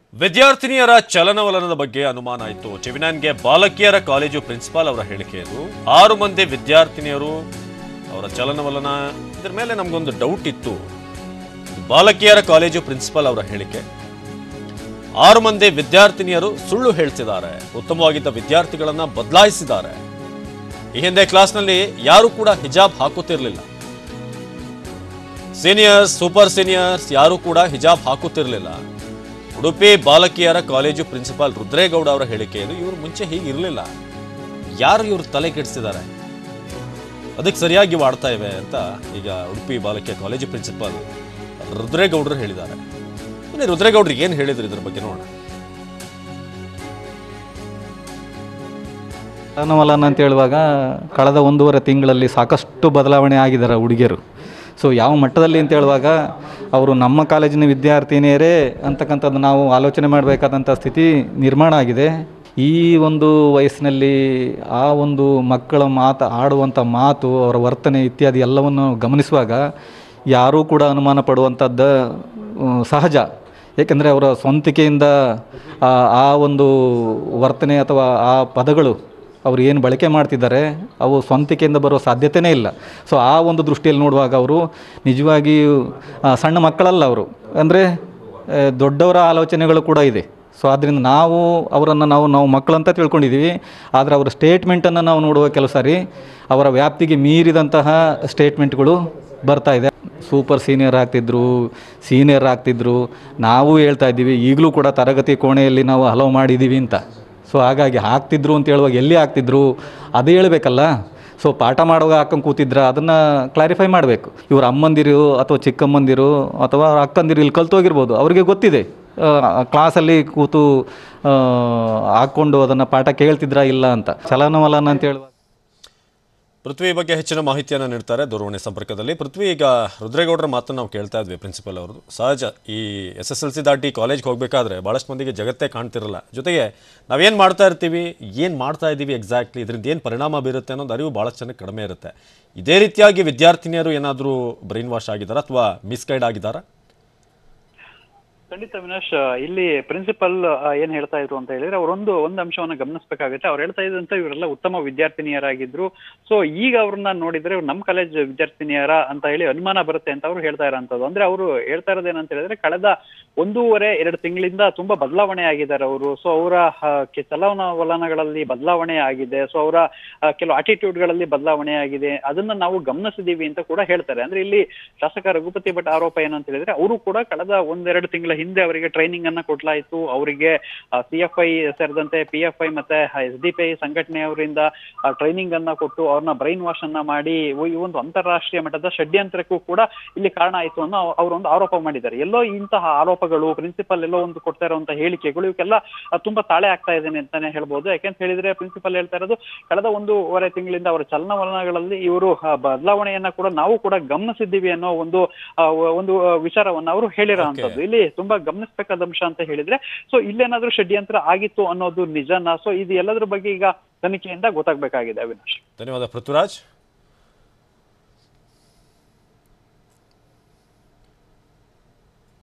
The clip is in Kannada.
ವಿದ್ಯಾರ್ಥಿನಿಯರ ಚಲನವಲನದ ಬಗ್ಗೆ ಅನುಮಾನ ಇತ್ತು ಚೆವಿನಾನ್ಗೆ ಬಾಲಕಿಯರ ಕಾಲೇಜು ಪ್ರಿನ್ಸಿಪಾಲ್ ಅವರ ಹೇಳಿಕೆ ಇದು ಆರು ಮಂದಿ ವಿದ್ಯಾರ್ಥಿನಿಯರು ಅವರ ಚಲನವಲನ ಇದ್ರ ಮೇಲೆ ನಮಗೊಂದು ಡೌಟ್ ಇತ್ತು ಇದು ಬಾಲಕಿಯರ ಕಾಲೇಜು ಪ್ರಿನ್ಸಿಪಾಲ್ ಅವರ ಹೇಳಿಕೆ ಆರು ಮಂದಿ ವಿದ್ಯಾರ್ಥಿನಿಯರು ಸುಳ್ಳು ಹೇಳ್ತಿದ್ದಾರೆ ಉತ್ತಮವಾಗಿದ್ದ ವಿದ್ಯಾರ್ಥಿಗಳನ್ನ ಬದಲಾಯಿಸಿದ್ದಾರೆ ಈ ಹಿಂದೆ ಕ್ಲಾಸ್ನಲ್ಲಿ ಯಾರು ಕೂಡ ಹಿಜಾಬ್ ಹಾಕುತ್ತಿರಲಿಲ್ಲ ಸೀನಿಯರ್ಸ್ ಸೂಪರ್ ಸೀನಿಯರ್ಸ್ ಯಾರು ಕೂಡ ಹಿಜಾಬ್ ಹಾಕುತ್ತಿರಲಿಲ್ಲ ಉಡುಪಿ ಬಾಲಕಿಯರ ಕಾಲೇಜು ಪ್ರಿನ್ಸಿಪಾಲ್ ರುದ್ರೇಗೌಡ ಅವರ ಹೇಳಿಕೆ ಇದು ಇವರು ಮುಂಚೆ ಹೀಗೆ ಇರಲಿಲ್ಲ ಯಾರು ಇವರು ತಲೆ ಕೆಡಿಸಿದ್ದಾರೆ ಅದಕ್ಕೆ ಸರಿಯಾಗಿ ವಾಡ್ತಾ ಇವೆ ಅಂತ ಈಗ ಉಡುಪಿ ಬಾಲಕಿಯ ಕಾಲೇಜು ಪ್ರಿನ್ಸಿಪಾಲ್ ರುದ್ರೇಗೌಡರು ಹೇಳಿದ್ದಾರೆ ಬನ್ನಿ ರುದ್ರೇಗೌಡ್ರಿಗೆ ಏನು ಹೇಳಿದ್ರು ಇದ್ರ ಬಗ್ಗೆ ನೋಡೋಣ ಚಲನವಲನ ಅಂತ ಹೇಳುವಾಗ ಕಳೆದ ಒಂದೂವರೆ ತಿಂಗಳಲ್ಲಿ ಸಾಕಷ್ಟು ಬದಲಾವಣೆ ಆಗಿದ್ದಾರೆ ಹುಡುಗಿಯರು ಸೊ ಯಾವ ಮಟ್ಟದಲ್ಲಿ ಅಂತ ಹೇಳುವಾಗ ಅವರು ನಮ್ಮ ಕಾಲೇಜಿನ ವಿದ್ಯಾರ್ಥಿನಿಯರೇ ಅಂತಕ್ಕಂಥದ್ದು ನಾವು ಆಲೋಚನೆ ಮಾಡಬೇಕಾದಂಥ ಸ್ಥಿತಿ ನಿರ್ಮಾಣ ಆಗಿದೆ ಈ ಒಂದು ವಯಸ್ಸಿನಲ್ಲಿ ಆ ಒಂದು ಮಕ್ಕಳ ಮಾತು ಆಡುವಂಥ ಮಾತು ಅವರ ವರ್ತನೆ ಇತ್ಯಾದಿ ಎಲ್ಲವನ್ನು ಗಮನಿಸುವಾಗ ಯಾರೂ ಕೂಡ ಅನುಮಾನ ಪಡುವಂಥದ್ದು ಆ, ಸಹಜ ಏಕೆಂದರೆ ಅವರ ಸ್ವಂತಿಕೆಯಿಂದ ಆ ಆ ಒಂದು ವರ್ತನೆ ಅಥವಾ ಆ ಪದಗಳು ಅವರು ಏನು ಬಳಕೆ ಮಾಡ್ತಿದ್ದಾರೆ ಅವು ಸ್ವಂತಿಕೆಯಿಂದ ಬರೋ ಸಾಧ್ಯತೆಯೇ ಇಲ್ಲ ಸೊ ಆ ಒಂದು ದೃಷ್ಟಿಯಲ್ಲಿ ನೋಡುವಾಗ ಅವರು ನಿಜವಾಗಿಯೂ ಆ, ಸಣ್ಣ ಮಕ್ಕಳಲ್ಲ ಅವರು ಅಂದರೆ ದೊಡ್ಡವರ ಆಲೋಚನೆಗಳು ಕೂಡ ಇದೆ ಸೊ ಆದ್ದರಿಂದ ನಾವು ಅವರನ್ನು ನಾವು ನಾವು ಮಕ್ಕಳಂತ ತಿಳ್ಕೊಂಡಿದ್ದೀವಿ ಆದರೆ ಅವರ ಸ್ಟೇಟ್ಮೆಂಟನ್ನು ನಾವು ನೋಡುವ ಕೆಲವು ಸಾರಿ ಅವರ ವ್ಯಾಪ್ತಿಗೆ ಮೀರಿದಂತಹ ಸ್ಟೇಟ್ಮೆಂಟ್ಗಳು ಬರ್ತಾ ಇದೆ ಸೂಪರ್ ಸೀನಿಯರ್ ಆಗ್ತಿದ್ರು ಸೀನಿಯರ್ ಆಗ್ತಿದ್ರು ನಾವು ಹೇಳ್ತಾ ಇದ್ದೀವಿ ಈಗಲೂ ಕೂಡ ತರಗತಿ ಕೋಣೆಯಲ್ಲಿ ನಾವು ಹಲವು ಮಾಡಿದ್ದೀವಿ ಅಂತ ಸೊ ಹಾಗಾಗಿ ಹಾಕ್ತಿದ್ರು ಅಂತ ಹೇಳುವಾಗ ಎಲ್ಲಿ ಹಾಕ್ತಿದ್ರು ಅದು ಹೇಳಬೇಕಲ್ಲ ಸೊ ಪಾಠ ಮಾಡುವಾಗ ಹಾಕೊಂಡು ಕೂತಿದ್ರ ಅದನ್ನು ಕ್ಲಾರಿಫೈ ಮಾಡಬೇಕು ಇವ್ರ ಅಮ್ಮಂದಿರು ಅಥವಾ ಚಿಕ್ಕಮ್ಮಂದಿರು ಅಥವಾ ಅವ್ರ ಅಕ್ಕಂದಿರು ಇಲ್ಲಿ ಕಲ್ತೋಗಿರ್ಬೋದು ಅವರಿಗೆ ಗೊತ್ತಿದೆ ಕ್ಲಾಸಲ್ಲಿ ಕೂತು ಆ, ಹಾಕ್ಕೊಂಡು ಅದನ್ನು ಪಾಠ ಕೇಳ್ತಿದ್ರಾ ಇಲ್ಲ ಅಂತ ಚಲನವಲನ ಅಂತ ಹೇಳುವಾಗ ಪೃಥ್ವಿ ಬಗ್ಗೆ ಹೆಚ್ಚಿನ ಮಾಹಿತಿಯನ್ನು ನೀಡ್ತಾರೆ ದೂರವಾಣಿ ಸಂಪರ್ಕದಲ್ಲಿ ಪೃಥ್ವಿ ಈಗ ರುದ್ರೇಗೌಡರ ಮಾತನ್ನು ನಾವು ಕೇಳ್ತಾ ಇದ್ವಿ ಪ್ರಿನ್ಸಿಪಲ್ ಅವ್ರದ್ದು ಸಹಜ ಈ ಎಸ್ ಎಸ್ ಎಲ್ ಸಿ ದಾಟಿ ಕಾಲೇಜ್ಗೆ ಹೋಗಬೇಕಾದ್ರೆ ಭಾಳಷ್ಟು ಮಂದಿಗೆ ಜಗತ್ತೇ ಕಾಣ್ತಿರಲ್ಲ ಜೊತೆಗೆ ನಾವೇನು ಮಾಡ್ತಾ ಇರ್ತೀವಿ ಏನು ಮಾಡ್ತಾ ಇದ್ದೀವಿ ಎಕ್ಸಾಕ್ಟ್ಲಿ ಇದರಿಂದ ಏನು ಪರಿಣಾಮ ಬೀರುತ್ತೆ ಅನ್ನೋದು ಅರಿವು ಭಾಳಷ್ಟು ಜನಕ್ಕೆ ಕಡಿಮೆ ಇರುತ್ತೆ ಇದೇ ರೀತಿಯಾಗಿ ವಿದ್ಯಾರ್ಥಿನಿಯರು ಏನಾದರೂ ಬ್ರೈನ್ ವಾಶ್ ಆಗಿದ್ದಾರಾ ಅಥವಾ ಮಿಸ್ಗೈಡ್ ಆಗಿದ್ದಾರಾ ಖಂಡಿತ ವಿನಾಶ್ ಇಲ್ಲಿ ಪ್ರಿನ್ಸಿಪಲ್ ಏನ್ ಹೇಳ್ತಾ ಇದ್ರು ಅಂತ ಹೇಳಿದ್ರೆ ಅವರೊಂದು ಒಂದು ಅಂಶವನ್ನ ಗಮನಿಸಬೇಕಾಗುತ್ತೆ ಅವ್ರು ಹೇಳ್ತಾ ಇದ್ದಂತ ಇವರೆಲ್ಲ ಉತ್ತಮ ವಿದ್ಯಾರ್ಥಿನಿಯರಾಗಿದ್ರು ಸೊ ಈಗ ಅವ್ರನ್ನ ನೋಡಿದ್ರೆ ಇವ್ರು ನಮ್ಮ ಕಾಲೇಜ್ ವಿದ್ಯಾರ್ಥಿನಿಯರ ಅಂತ ಹೇಳಿ ಅನುಮಾನ ಬರುತ್ತೆ ಅಂತ ಅವರು ಹೇಳ್ತಾ ಇರೋಂಥದ್ದು ಅಂದ್ರೆ ಅವರು ಹೇಳ್ತಾ ಇರೋದೇನಂತ ಹೇಳಿದ್ರೆ ಕಳೆದ ಒಂದೂವರೆ ಎರಡು ತಿಂಗಳಿಂದ ತುಂಬಾ ಬದಲಾವಣೆ ಆಗಿದ್ದಾರೆ ಅವರು ಸೊ ಅವರ ಚಲನವಲನಗಳಲ್ಲಿ ಬದಲಾವಣೆ ಆಗಿದೆ ಸೊ ಅವರ ಕೆಲವು ಆಟಿಟ್ಯೂಡ್ಗಳಲ್ಲಿ ಬದಲಾವಣೆ ಆಗಿದೆ ಅದನ್ನ ನಾವು ಗಮನಿಸಿದೀವಿ ಅಂತ ಕೂಡ ಹೇಳ್ತಾರೆ ಅಂದ್ರೆ ಇಲ್ಲಿ ಶಾಸಕ ರಘುಪತಿ ಭಟ್ ಆರೋಪ ಏನು ಅಂತ ಹೇಳಿದ್ರೆ ಅವರು ಕೂಡ ಕಳೆದ ಒಂದೆರಡು ತಿಂಗಳ ಹಿಂದೆ ಅವರಿಗೆ ಟ್ರೈನಿಂಗ್ ಅನ್ನ ಕೊಡ್ಲಾಯಿತು ಅವರಿಗೆ ಸಿ ಎಫ್ ಐ ಸೇರಿದಂತೆ ಪಿ ಎಫ್ ಐ ಮತ್ತೆ ಎಸ್ ಡಿ ಪಿ ಐ ಸಂಘಟನೆಯವರಿಂದ ಟ್ರೈನಿಂಗ್ ಅನ್ನ ಕೊಟ್ಟು ಅವ್ರನ್ನ ಬ್ರೈನ್ ವಾಶ್ ಅನ್ನ ಮಾಡಿ ಈ ಒಂದು ಅಂತಾರಾಷ್ಟ್ರೀಯ ಮಟ್ಟದ ಷಡ್ಯಂತ್ರಕ್ಕೂ ಕೂಡ ಇಲ್ಲಿ ಕಾರಣ ಆಯ್ತು ಅನ್ನೋ ಅವರೊಂದು ಆರೋಪ ಮಾಡಿದ್ದಾರೆ ಎಲ್ಲೋ ಇಂತಹ ಆರೋಪಗಳು ಪ್ರಿನ್ಸಿಪಲ್ ಎಲ್ಲೋ ಒಂದು ಕೊಡ್ತಾ ಇರುವಂತಹ ಹೇಳಿಕೆಗಳು ಇವಕ್ಕೆಲ್ಲ ಆ, ತುಂಬಾ ತಾಳೆ ಆಗ್ತಾ ಇದ್ದೇನೆ ಅಂತಾನೆ ಹೇಳ್ಬೋದು ಯಾಕೆಂತ ಹೇಳಿದ್ರೆ ಪ್ರಿನ್ಸಿಪಲ್ ಹೇಳ್ತಾ ಇರೋದು ಕಳೆದ ಒಂದೂವರೆ ತಿಂಗಳಿಂದ ಅವರ ಚಲನವಲನಗಳಲ್ಲಿ ಇವರು ಆ, ಬದಲಾವಣೆಯನ್ನ ಕೂಡ ನಾವು ಕೂಡ ಗಮನಿಸಿದ್ದೀವಿ ಅನ್ನೋ ಒಂದು ಆ, ಒಂದು ಆ, ವಿಚಾರವನ್ನ ಅವರು ಹೇಳಿರೋಂಥದ್ದು ಇಲ್ಲಿ ತುಂಬಾ ಗಮನಿಸಬೇಕಾದ ಅಂಶ ಅಂತ ಹೇಳಿದ್ರೆ ಸೊ ಇಲ್ಲೇನಾದ್ರೂ ಷಡ್ಯಂತ್ರ ಆಗಿತ್ತು ಅನ್ನೋದು ನಿಜನಾ ಸೊ ಇದು ಎಲ್ಲದ್ರ ಬಗ್ಗೆ ಈಗ ತನಿಖೆಯಿಂದ ಗೊತ್ತಾಗ್ಬೇಕಾಗಿದೆ ಅವಿನಾಶ್ ಧನ್ಯವಾದ ಪೃಥ್ವಿರಾಜ್